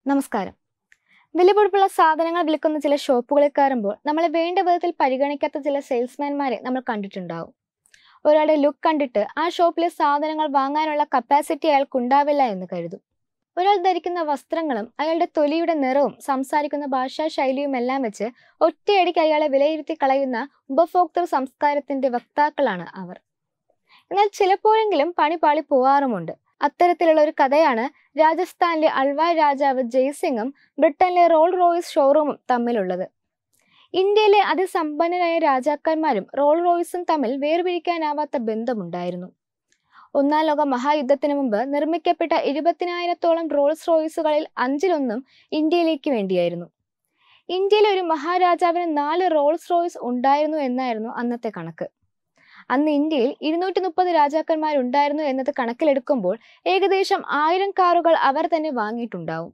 നമസ്കാരം വിലപിടിപ്പുള്ള സാധനങ്ങൾ വിൽക്കുന്ന ചില ഷോപ്പുകളിൽ കയറുമ്പോൾ നമ്മളെ വേണ്ട വിധത്തിൽ പരിഗണിക്കാത്ത ചില സെയിൽസ്മാൻമാരെ നമ്മൾ കണ്ടിട്ടുണ്ടാവും ഒരാളുടെ ലുക്ക് കണ്ടിട്ട് ആ ഷോപ്പിലെ സാധനങ്ങൾ വാങ്ങാനുള്ള കപ്പാസിറ്റി അയാൾക്കുണ്ടാവില്ല എന്ന് കരുതും ഒരാൾ ധരിക്കുന്ന വസ്ത്രങ്ങളും അയാളുടെ തൊലിയുടെ നിറവും സംസാരിക്കുന്ന ഭാഷാ ശൈലിയും എല്ലാം വെച്ച് ഒറ്റയടിക്ക് അയാളെ വിലയിരുത്തി കളയുന്ന ഉപഭോക്തൃ സംസ്കാരത്തിന്റെ വക്താക്കളാണ് അവർ എന്നാൽ ചിലപ്പോഴെങ്കിലും പണി പാളി പോവാറുമുണ്ട് അത്തരത്തിലുള്ള ഒരു കഥയാണ് രാജസ്ഥാനിലെ അൾവാർ രാജാവ് ജയ്സിംഗും ബ്രിട്ടനിലെ റോൾ റോയ്സ് ഷോറൂമും തമ്മിലുള്ളത് ഇന്ത്യയിലെ അതിസമ്പന്നരായ രാജാക്കന്മാരും റോൾ റോയ്സും തമ്മിൽ വേർപിരിക്കാനാവാത്ത ബന്ധമുണ്ടായിരുന്നു ഒന്നാം ലോക മഹായുദ്ധത്തിന് മുമ്പ് നിർമ്മിക്കപ്പെട്ട ഇരുപത്തിനായിരത്തോളം റോൾസ് റോയ്സുകളിൽ അഞ്ചിലൊന്നും ഇന്ത്യയിലേക്ക് വേണ്ടിയായിരുന്നു ഇന്ത്യയിലെ ഒരു മഹാരാജാവിന് നാല് റോൾസ് റോയ്സ് ഉണ്ടായിരുന്നു എന്നായിരുന്നു അന്നത്തെ കണക്ക് അന്ന് ഇന്ത്യയിൽ ഇരുന്നൂറ്റി മുപ്പത് രാജാക്കന്മാരുണ്ടായിരുന്നു എന്നത് കണക്കിലെടുക്കുമ്പോൾ ഏകദേശം ആയിരം കാറുകൾ അവർ തന്നെ വാങ്ങിയിട്ടുണ്ടാവും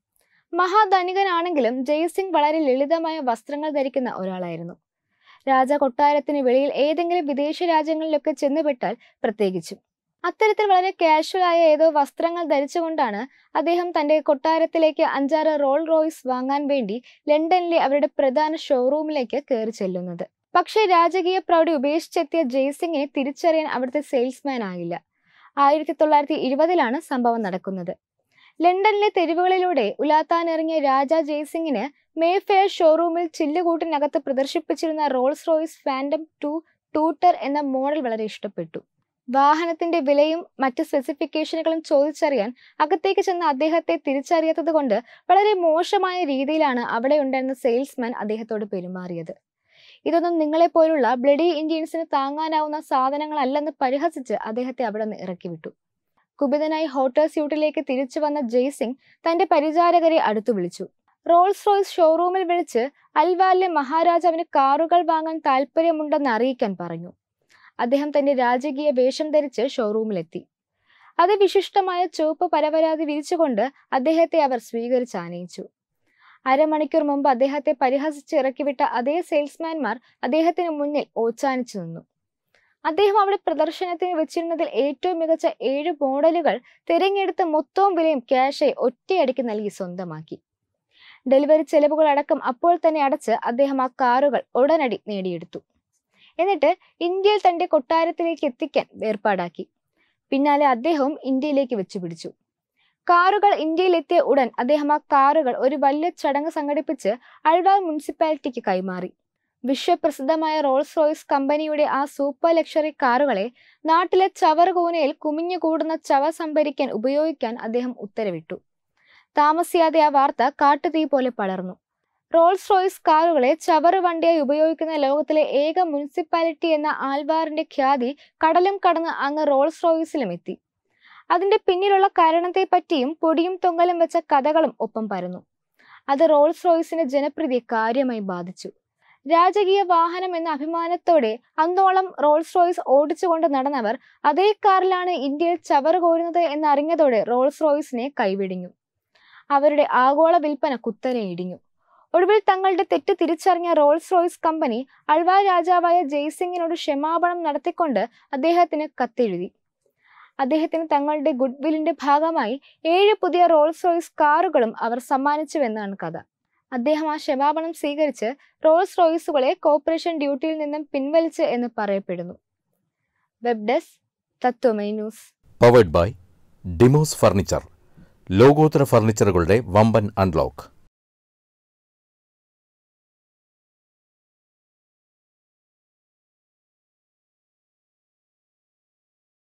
മഹാധനികനാണെങ്കിലും ജയ്സിംഗ് വളരെ ലളിതമായ വസ്ത്രങ്ങൾ ധരിക്കുന്ന ഒരാളായിരുന്നു രാജ കൊട്ടാരത്തിന് വെളിയിൽ ഏതെങ്കിലും വിദേശ രാജ്യങ്ങളിലൊക്കെ ചെന്നുപെട്ടാൽ പ്രത്യേകിച്ചും അത്തരത്തിൽ വളരെ കാഷ്വൽ ആയ ഏതോ വസ്ത്രങ്ങൾ ധരിച്ചുകൊണ്ടാണ് അദ്ദേഹം തന്റെ കൊട്ടാരത്തിലേക്ക് അഞ്ചാറ് റോൾ റോയ്സ് വാങ്ങാൻ വേണ്ടി ലണ്ടനിലെ അവരുടെ പ്രധാന ഷോറൂമിലേക്ക് കയറി ചെല്ലുന്നത് പക്ഷേ രാജകീയ പ്രൗഢി ഉപേക്ഷിച്ചെത്തിയ ജയ്സിംഗിനെ തിരിച്ചറിയാൻ അവിടുത്തെ സെയിൽസ്മാൻ ആയില്ല ആയിരത്തി തൊള്ളായിരത്തി ഇരുപതിലാണ് സംഭവം നടക്കുന്നത് ലണ്ടനിലെ തെരുവുകളിലൂടെ ഉലാത്താനിറങ്ങിയ രാജ ജയ്സിംഗിന് മേഫെയർ ഷോറൂമിൽ ചില്ലുകൂട്ടിനകത്ത് പ്രദർശിപ്പിച്ചിരുന്ന Rolls Royce Phantom two tourer എന്ന മോഡൽ വളരെ ഇഷ്ടപ്പെട്ടു വാഹനത്തിന്റെ വിലയും മറ്റ് സ്പെസിഫിക്കേഷനുകളും ചോദിച്ചറിയാൻ അകത്തേക്ക് ചെന്ന അദ്ദേഹത്തെ തിരിച്ചറിയാത്തത് കൊണ്ട് വളരെ മോശമായ രീതിയിലാണ് അവിടെ ഉണ്ടായിരുന്ന സെയിൽസ്മാൻ അദ്ദേഹത്തോട് പെരുമാറിയത് ഇതൊന്നും നിങ്ങളെപ്പോലുള്ള ബ്ലഡി ഇന്ത്യൻസിന് താങ്ങാനാവുന്ന സാധനങ്ങളല്ലെന്ന് പരിഹസിച്ച് അദ്ദേഹത്തെ അവിടെ നിന്ന് ഇറക്കി വിട്ടു കുപിതനായി ഹോട്ടൽ സ്യൂട്ടിലേക്ക് തിരിച്ചു വന്ന ജയ്സിംഗ് തന്റെ പരിചാരകരെ അടുത്തു വിളിച്ചു റോൾസ് റോയ്സ് ഷോറൂമിൽ വിളിച്ച് അൽവാലിലെ മഹാരാജാവിന് കാറുകൾ വാങ്ങാൻ താല്പര്യമുണ്ടെന്ന് അറിയിക്കാൻ പറഞ്ഞു അദ്ദേഹം തന്റെ രാജകീയ വേഷം ധരിച്ച് ഷോറൂമിലെത്തി അതിവിശിഷ്ടമായ ചുവപ്പ് പരപരാതി വിരിച്ചുകൊണ്ട് അദ്ദേഹത്തെ അവർ സ്വീകരിച്ച് ആനയിച്ചു അരമണിക്കൂർ മുമ്പ് അദ്ദേഹത്തെ പരിഹസിച്ച് ഇറക്കിവിട്ട അതേ സെയിൽസ്മാൻമാർ അദ്ദേഹത്തിന് മുന്നിൽ ഓച്ചാനിച്ചു നിന്നു അദ്ദേഹം അവിടെ പ്രദർശനത്തിന് വെച്ചിരുന്നതിൽ ഏറ്റവും മികച്ച ഏഴ് മോഡലുകൾ തിരഞ്ഞെടുത്ത് മൊത്തവും വിലയും ക്യാഷായി ഒറ്റയടിക്ക് നൽകി സ്വന്തമാക്കി ഡെലിവറി ചെലവുകൾ അടക്കം അപ്പോൾ തന്നെ അടച്ച് അദ്ദേഹം ആ കാറുകൾ ഉടനടി നേടിയെടുത്തു എന്നിട്ട് ഇന്ത്യയിൽ തന്റെ കൊട്ടാരത്തിലേക്ക് എത്തിക്കാൻ ഏർപ്പാടാക്കി പിന്നാലെ അദ്ദേഹവും ഇന്ത്യയിലേക്ക് വെച്ചുപിടിച്ചു കാറുകൾ ഇന്ത്യയിലെത്തിയ ഉടൻ അദ്ദേഹം ആ കാറുകൾ ഒരു വലിയ ചടങ്ങ് സംഘടിപ്പിച്ച് അൾവാർ മുനിസിപ്പാലിറ്റിക്ക് കൈമാറി വിശ്വപ്രസിദ്ധമായ റോൾസ് റോയ്സ് കമ്പനിയുടെ ആ സൂപ്പർ ലക്ഷറി കാറുകളെ നാട്ടിലെ ചവറുകൂനയിൽ കുമിഞ്ഞുകൂടുന്ന ചവ സംഭരിക്കാൻ ഉപയോഗിക്കാൻ അദ്ദേഹം ഉത്തരവിട്ടു താമസിയാതെ ആ വാർത്ത കാട്ടുതീ പോലെ പടർന്നു റോൾസ് റോയ്സ് കാറുകളെ ചവറ് വണ്ടിയായി ഉപയോഗിക്കുന്ന ലോകത്തിലെ ഏക മുനിസിപ്പാലിറ്റി എന്ന ആൽവാറിന്റെ ഖ്യാതി കടലും കടന്ന് അങ്ങ് റോൾസ് റോയ്സിലും എത്തി അതിന്റെ പിന്നിലുള്ള കാരണത്തെ പറ്റിയും പൊടിയും തൊങ്ങലും വെച്ച കഥകളും ഒപ്പം പരന്നു അത് റോൾസ് റോയ്സിന്റെ ജനപ്രീതിയെ കാര്യമായി ബാധിച്ചു രാജകീയ വാഹനം എന്ന അഭിമാനത്തോടെ അന്നോളം റോൾസ് റോയ്സ് ഓടിച്ചുകൊണ്ട് നടന്നവർ അതേ കാറിലാണ് ഇന്ത്യയിൽ ചവറ് കോരുന്നത് എന്നറിഞ്ഞതോടെ റോൾസ് റോയ്സിനെ കൈവിടിഞ്ഞു അവരുടെ ആഗോള വിൽപ്പന കുത്തനെ ഇടിഞ്ഞു ഒടുവിൽ തങ്ങളുടെ തെറ്റ് തിരിച്ചറിഞ്ഞ റോൾസ് റോയ്സ് കമ്പനി അൾവാർ രാജാവായ ജയ്സിംഗിനോട് ക്ഷമാപണം നടത്തിക്കൊണ്ട് അദ്ദേഹത്തിന് കത്തെഴുതി അദ്ദേഹത്തിന് തങ്ങളുടെ ഗുഡ്വില്ലിന്റെ ഭാഗമായി ഏഴ് പുതിയ റോൾസ് റോയ്സ് കാറുകളും അവർ സമ്മാനിച്ചുവെന്നാണ് കഥ അദ്ദേഹം ആ ക്ഷമാപണം സ്വീകരിച്ച് റോൾസ് റോയ്സുകളെ കോർപ്പറേഷൻ ഡ്യൂട്ടിയിൽ നിന്നും പിൻവലിച്ച് എന്ന് പറയപ്പെടുന്നു web desk Tatwamayi news powered by ഡിമോസ് ഫർണിച്ചർ ലോകോത്തര ഫർണിച്ചറുകളുടെ വമ്പൻ അൺലോക്ക്